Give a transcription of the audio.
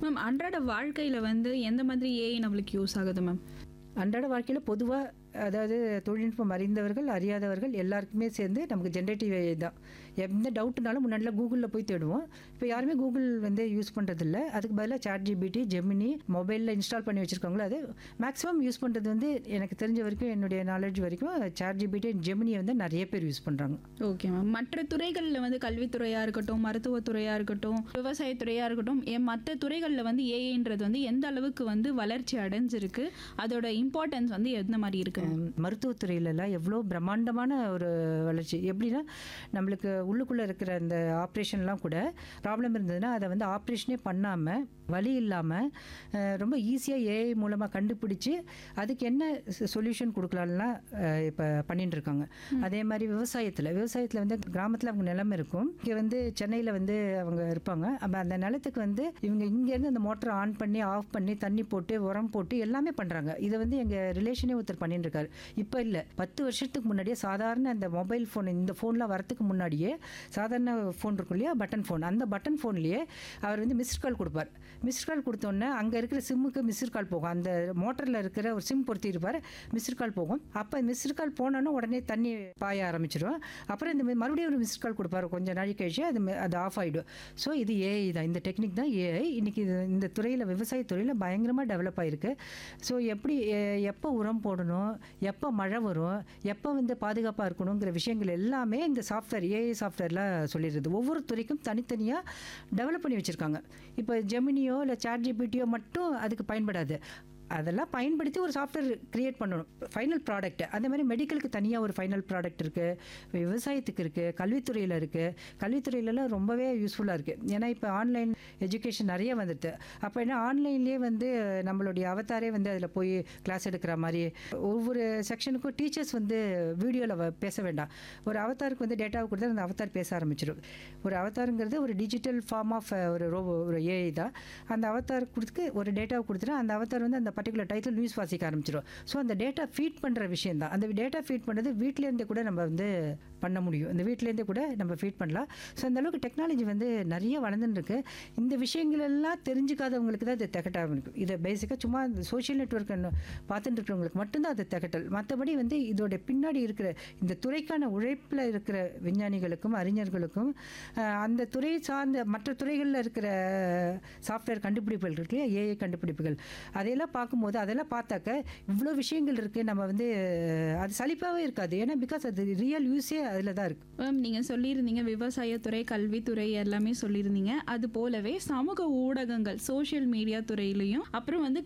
ma'am அன்றாட வாழ்க்கையில் வந்து எந்த மாதிரி ஏஐ நம்மளுக்கு யூஸ் ஆகுது மேம் அன்றாட வாழ்க்கையில் பொதுவாக அதாவது தொழில்நுட்பம் அறிந்தவர்கள் அறியாதவர்கள் எல்லாருக்குமே சேர்ந்து நமக்கு ஜென்ரேட்டிவ் ஏஐ தான் எந்த டவுட்னாலும் முன்னாடிலாம் கூகுளில் போய் தேடுவோம் இப்போ யாருமே கூகுள் வந்து யூஸ் பண்ணுறதில்ல அதுக்கு பதிலாக சாட் ஜிபிடி ஜெமினி மொபைலில் இன்ஸ்டால் பண்ணி வச்சுருக்காங்களோ அது மேக்ஸிமம் யூஸ் பண்ணுறது வந்து எனக்கு தெரிஞ்ச வரைக்கும் என்னுடைய நாலேஜ் வரைக்கும் சாட் ஜிபிடி ஜெமினியை வந்து நிறைய பேர் யூஸ் பண்ணுறாங்க ஓகே மேம் மற்ற துறைகளில் வந்து கல்வித்துறையாக இருக்கட்டும் மருத்துவத்துறையாக இருக்கட்டும் விவசாயத்துறையாக இருக்கட்டும் என் மற்ற துறைகளில் வந்து ஏஐன்றது வந்து எந்த அளவுக்கு வந்து வளர்ச்சி அடைஞ்சிருக்கு அதோட இம்பார்ட்டன்ஸ் வந்து எந்த மாதிரி இருக்கு மேம் மருத்துவத்துறையிலலாம் எவ்வளோ பிரம்மாண்டமான ஒரு வளர்ச்சி எப்படின்னா நம்மளுக்கு உள்ளுக்குள்ளே இருக்கிற அந்த ஆப்ரேஷன்லாம் கூட ப்ராப்ளம் இருந்ததுன்னா அதை வந்து ஆப்ரேஷனே பண்ணாமல் வலி இல்லாமல் ரொம்ப ஈஸியாக ஏஐ மூலமாக கண்டுபிடிச்சி அதுக்கு என்ன சொல்யூஷன் கொடுக்கலாம்லாம் இப்போ பண்ணிட்டு இருக்காங்க அதே மாதிரி விவசாயத்தில் விவசாயத்தில் வந்து கிராமத்தில் அவங்க நிலம் இருக்கும் இங்கே வந்து சென்னையில் வந்து அவங்க இருப்பாங்க அப்போ அந்த நிலத்துக்கு வந்து இவங்க இங்கேருந்து அந்த மோட்டரை ஆன் பண்ணி ஆஃப் பண்ணி தண்ணி போட்டு உரம் போட்டு எல்லாமே பண்ணுறாங்க இதை வந்து எங்கள் ரிலேஷனே ஒருத்தர் பண்ணிட்டு இருக்காரு இப்போ இல்லை பத்து வருஷத்துக்கு முன்னாடியே சாதாரண அந்த மொபைல் ஃபோன் இந்த ஃபோன்லாம் வரத்துக்கு முன்னாடியே சாதாரண ஃபோன் இருக்கும் இல்லையா பட்டன் ஃபோன் அந்த பட்டன் ஃபோன்லேயே அவர் வந்து மிஸ்ட் கால் கொடுப்பார் மிஸ்ட் கால் கொடுத்தோன்னே அங்கே இருக்கிற சிம்முக்கு மிஸ்ட் கால் போகும் அந்த மோட்டரில் இருக்கிற ஒரு சிம் பொருத்தி இருப்பார் மிஸ்ட் கால் போகும் அப்போ மிஸ்ட் கால் போனோன்னே உடனே தண்ணி பாய ஆரம்பிச்சிடும் அப்புறம் இந்த மாதிரி மறுபடியும் ஒரு மிஸ்ட் கால் கொடுப்பாரு கொஞ்சம் நாள் கழிச்சு அது ம- அது ஆஃப் ஆகிடும் ஸோ இது ஏஐ தான் இந்த டெக்னிக் தான் ஏஐ இன்னைக்கு இது இந்த துறையில் விவசாய துறையில் பயங்கரமாக டெவலப் ஆகிருக்கு ஸோ எப்படி எ- எப்போ உரம் போடணும் எப்போ மழை வரும் எப்போ வந்து பாதுகாப்பாக இருக்கணுங்கிற விஷயங்கள் எல்லாமே இந்த சாஃப்ட்வேர் ஏஐ சாஃப்ட்வேரில் சொல்லிடுது ஒவ்வொரு துறைக்கும் தனித்தனியாக டெவலப் பண்ணி வச்சுருக்காங்க இப்போ ஜெமினியோ இல்லை சாட் ஜிபிடியோ மட்டும் அதுக்கு பயன்படாது அதெல்லாம் பயன்படுத்தி ஒரு சாஃப்ட்வேர் கிரியேட் பண்ணணும் ஃபைனல் ப்ராடக்ட் அந்த மாதிரி மெடிக்கலுக்கு தனியாக ஒரு ஃபைனல் ப்ராடக்ட் இருக்குது விவசாயத்துக்கு இருக்குது கல்வித்துறையில் இருக்குது கல்வித்துறையிலலாம் ரொம்பவே யூஸ்ஃபுல்லாக இருக்குது ஏன்னா இப்போ ஆன்லைன் எஜுகேஷன் நிறைய வந்துடுது அப்போ என்ன ஆன்லைன்லேயே வந்து நம்மளுடைய அவதாரே வந்து அதில் போய் கிளாஸ் எடுக்கிற மாதிரி ஒவ்வொரு செக்ஷனுக்கும் டீச்சர்ஸ் வந்து வீடியோவில் பேச வேண்டாம் ஒரு அவதாருக்கு வந்து டேட்டாவை கொடுத்தா அந்த அவதார் பேச ஆரம்பிச்சிடும் ஒரு அவதாருங்கிறது ஒரு டிஜிட்டல் ஃபார்ம் ஆஃப் ஒரு ரோபோ ஒரு ஏஐ தான் அந்த அவதார் கொடுத்து ஒரு டேட்டாவை கொடுத்துட்டு அந்த அவதார் வந்து அந்த பர்டிகுலர் டைட்டில் நியூஸ் வாசிக்க ஆரம்பிச்சிடும் ஸோ அந்த டேட்டா ஃபீட் பண்ணுற விஷயம் தான் அந்த டேட்டா ஃபீட் பண்ணுறது வீட்டிலேருந்தே கூட நம்ம வந்து பண்ண முடியும் இந்த வீட்டிலேருந்தே கூட நம்ம ஃபீட் பண்ணலாம் ஸோ அந்த அளவுக்கு டெக்னாலஜி வந்து நிறைய வளர்ந்துன்னு இருக்கு இந்த விஷயங்கள் எல்லாம் தெரிஞ்சுக்காதவங்களுக்கு தான் இது திகட்டாக இருக்கும் இதை பேசிக்காக சும்மா இந்த சோஷியல் நெட்ஒர்க் பார்த்துட்டு இருக்கிறவங்களுக்கு மட்டும்தான் அது திகட்டல் மற்றபடி வந்து இதோட பின்னாடி இருக்கிற இந்த துறைக்கான உழைப்பில் இருக்கிற விஞ்ஞானிகளுக்கும் அறிஞர்களுக்கும் அஹ், அந்த துறை சார்ந்த மற்ற துறைகளில் இருக்கிற சாஃப்ட்வேர் கண்டுபிடிப்புகள் இருக்கு ஏஐ கண்டுபிடிப்புகள் அதையெல்லாம் பார்க்கும்போது அதெல்லாம் பார்த்தாக்க இவ்வளோ விஷயங்கள் இருக்குது நம்ம வந்து அஹ், அது சலிப்பாகவே இருக்காது ஏன்னா பிகாஸ் அது ரியல் யூஸே அதில் தான் இருக்குது மேம் நீங்கள் சொல்லியிருந்தீங்க விவசாயத்துறை கல்வித்துறை எல்லாமே சொல்லியிருந்தீங்க அது போலவே சமூக ஊடகங்கள் சோஷியல் மீடியா துறையிலையும் அப்புறம் வந்து